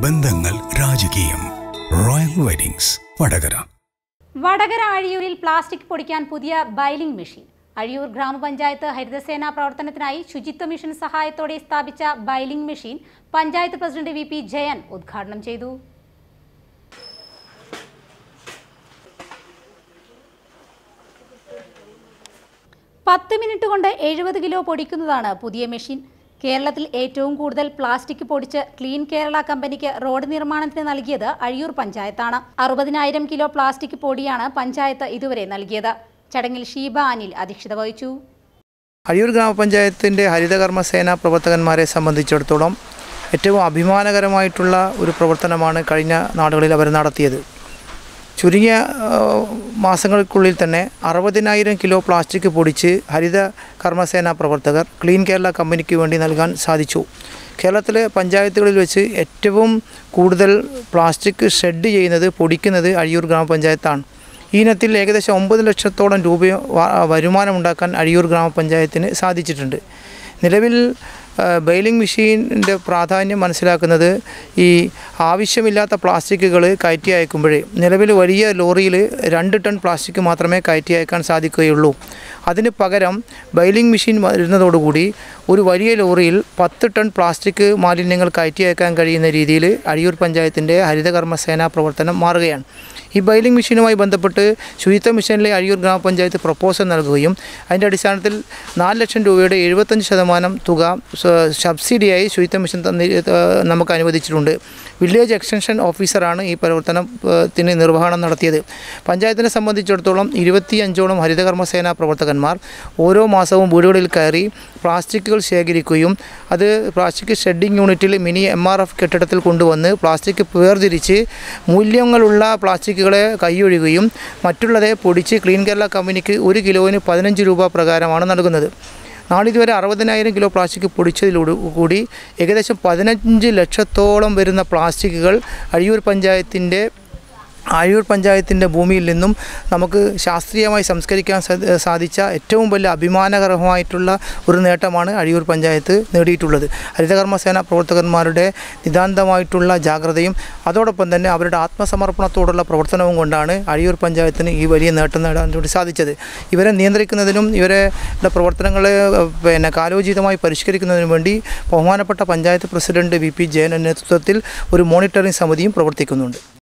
ബന്ധങ്ങൾ രാജകീയം royal weddings Vadakara Vadakara അഴിയൂരിൽ പ്ലാസ്റ്റിക് പൊടിക്കാൻ പുതിയ ബൈലിംഗ് മെഷീൻ അഴിയൂർ ഗ്രാമപഞ്ചായത്ത് ഹരിതസേന പ്രവർത്തനത്തിനായി ശുചിത്വ മിഷൻ സഹായത്തോടെ സ്ഥാപിച്ച baling machine panchayat president V P Jayan ഉദ്ഘാടനം ചെയ്തു പത്ത് മിനിറ്റ് കൊണ്ട് എഴുപത് കിലോ പൊടിക്കുന്നതാണ് പുതിയ മെഷീൻ കേരളത്തിൽ ഏറ്റവും കൂടുതൽ പ്ലാസ്റ്റിക് പൊടിച്ച് ക്ലീൻ കേരള കമ്പനിക്ക് റോഡ് നിർമ്മാണത്തിന് നൽകിയത് അഴിയൂർ പഞ്ചായത്താണ് അറുപതിനായിരം കിലോ പ്ലാസ്റ്റിക് പൊടിയാണ് പഞ്ചായത്ത് ഇതുവരെ നൽകിയത് ചടങ്ങിൽ ഷീബ അനിൽ അധ്യക്ഷത വഹിച്ചു അഴിയൂർ ഗ്രാമപഞ്ചായത്തിൻ്റെ ഹരിതകർമ്മ സേന പ്രവർത്തകന്മാരെ സംബന്ധിച്ചിടത്തോളം ഏറ്റവും അഭിമാനകരമായിട്ടുള്ള ഒരു പ്രവർത്തനമാണ് കഴിഞ്ഞ നാടുകളിൽ അവർ നടത്തിയത് ചുരുങ്ങിയ ആ, മാസങ്ങൾക്കുള്ളിൽ തന്നെ അറുപതിനായിരം കിലോ പ്ലാസ്റ്റിക് പൊടിച്ച് ഹരിത കർമ്മസേന പ്രവർത്തകർ ക്ലീൻ കേരള കമ്പനിക്ക് വേണ്ടി നൽകാൻ സാധിച്ചു കേരളത്തിലെ പഞ്ചായത്തുകളിൽ വെച്ച് ഏറ്റവും കൂടുതൽ പ്ലാസ്റ്റിക് ഷെഡ് ചെയ്യുന്നത് പൊടിക്കുന്നത് അഴിയൂർ ഗ്രാമപഞ്ചായത്താണ് ഈ ഇനത്തിൽ ഏകദേശം ഒമ്പത് ലക്ഷത്തോളം രൂപ വ- വരുമാനമുണ്ടാക്കാൻ അഴിയൂർ ഗ്രാമപഞ്ചായത്തിന് സാധിച്ചിട്ടുണ്ട് നിലവിൽ ആ, ബെയിലിംഗ് മെഷീൻ്റെ പ്രാധാന്യം മനസ്സിലാക്കുന്നത് ഈ ആവശ്യമില്ലാത്ത പ്ലാസ്റ്റിക്കുകൾ കയറ്റി അയക്കുമ്പോഴേ നിലവിൽ വലിയ ലോറിയിൽ രണ്ട് ടൺ പ്ലാസ്റ്റിക് മാത്രമേ കയറ്റി അയക്കാൻ സാധിക്കുകയുള്ളൂ അതിന് പകരം ബൈലിംഗ് മെഷീൻ വരുന്നതോടുകൂടി ഒരു വലിയ ലോറിയിൽ പത്ത് ടൺ പ്ലാസ്റ്റിക് മാലിന്യങ്ങൾ കയറ്റി അയക്കാൻ കഴിയുന്ന രീതിയിൽ അഴിയൂർ പഞ്ചായത്തിൻ്റെ ഹരിതകർമ്മ സേനാ പ്രവർത്തനം മാറുകയാണ് ഈ ബൈലിംഗ് മെഷീനുമായി ബന്ധപ്പെട്ട് ശുചിത്വ മിഷനിലെ അഴിയൂർ ഗ്രാമപഞ്ചായത്ത് പ്രപ്പോസൽ നൽകുകയും അതിൻ്റെ അടിസ്ഥാനത്തിൽ നാല് ലക്ഷം രൂപയുടെ എഴുപത്തഞ്ച് ശതമാനം തുക സ- സബ്സിഡിയായി ശുചിത്വ മിഷൻ തന്നി ഏഹ് നമുക്ക് അനുവദിച്ചിട്ടുണ്ട് വില്ലേജ് എക്സ്റ്റൻഷൻ ഓഫീസറാണ് ഈ പ്രവർത്തനത്തിന് നിർവഹണം നടത്തിയത് പഞ്ചായത്തിനെ സംബന്ധിച്ചിടത്തോളം ഇരുപത്തി അഞ്ചോളം ഹരിതകർമ്മ സേനാ പ്രവർത്തകന്മാർ ഓരോ മാസവും വീടുകളിൽ കയറി പ്ലാസ്റ്റിക്കുകൾ ശേഖരിക്കുകയും അത് പ്ലാസ്റ്റിക് ഷെഡിംഗ് യൂണിറ്റിൽ മിനി എം ആർ എഫ് കെട്ടിടത്തിൽ കൊണ്ടുവന്ന് പ്ലാസ്റ്റിക് വേർതിരിച്ച് മൂല്യങ്ങളുള്ള പ്ലാസ്റ്റിക്കുകളെ കൈയൊഴുകുകയും മറ്റുള്ളതെ പൊടിച്ച് ക്ലീൻ കേരള കമ്പനിക്ക് ഒരു കിലോവിന് പതിനഞ്ച് രൂപ പ്രകാരമാണ് നൽകുന്നത് നാളിതുവരെ അറുപതിനായിരം കിലോ പ്ലാസ്റ്റിക് പൊടിച്ചതിലൂടെ കൂടി ഏകദേശം പതിനഞ്ച് ലക്ഷത്തോളം വരുന്ന പ്ലാസ്റ്റിക്കുകൾ അഴിയൂർ പഞ്ചായത്തിൻ്റെ അഴിയൂർ പഞ്ചായത്തിൻ്റെ ഭൂമിയിൽ നിന്നും നമുക്ക് ശാസ്ത്രീയമായി സംസ്കരിക്കാൻ സാ- സാധിച്ച ഏറ്റവും വലിയ അഭിമാനകരമായിട്ടുള്ള ഒരു നേട്ടമാണ് അഴിയൂർ പഞ്ചായത്ത് നേടിയിട്ടുള്ളത് ഹരിതകർമ്മസേന പ്രവർത്തകന്മാരുടെ നിതാന്തമായിട്ടുള്ള ജാഗ്രതയും അതോടൊപ്പം തന്നെ അവരുടെ ആത്മസമർപ്പണത്തോടുള്ള പ്രവർത്തനവും കൊണ്ടാണ് അഴിയൂർ പഞ്ചായത്തിന് ഈ വലിയ നേട്ടം നേടാൻ വേണ്ടി സാധിച്ചത് ഇവരെ നിയന്ത്രിക്കുന്നതിനും ഇവരെ പ്രവർത്തനങ്ങളെ ഏഹ്, പിന്നെ കാലോചിതമായി പരിഷ്കരിക്കുന്നതിനും വേണ്ടി ബഹുമാനപ്പെട്ട പഞ്ചായത്ത് പ്രസിഡന്റ് വി പി ജയൻ്റെ നേതൃത്വത്തിൽ ഒരു മോണിറ്ററിംഗ് സമിതിയും പ്രവർത്തിക്കുന്നുണ്ട്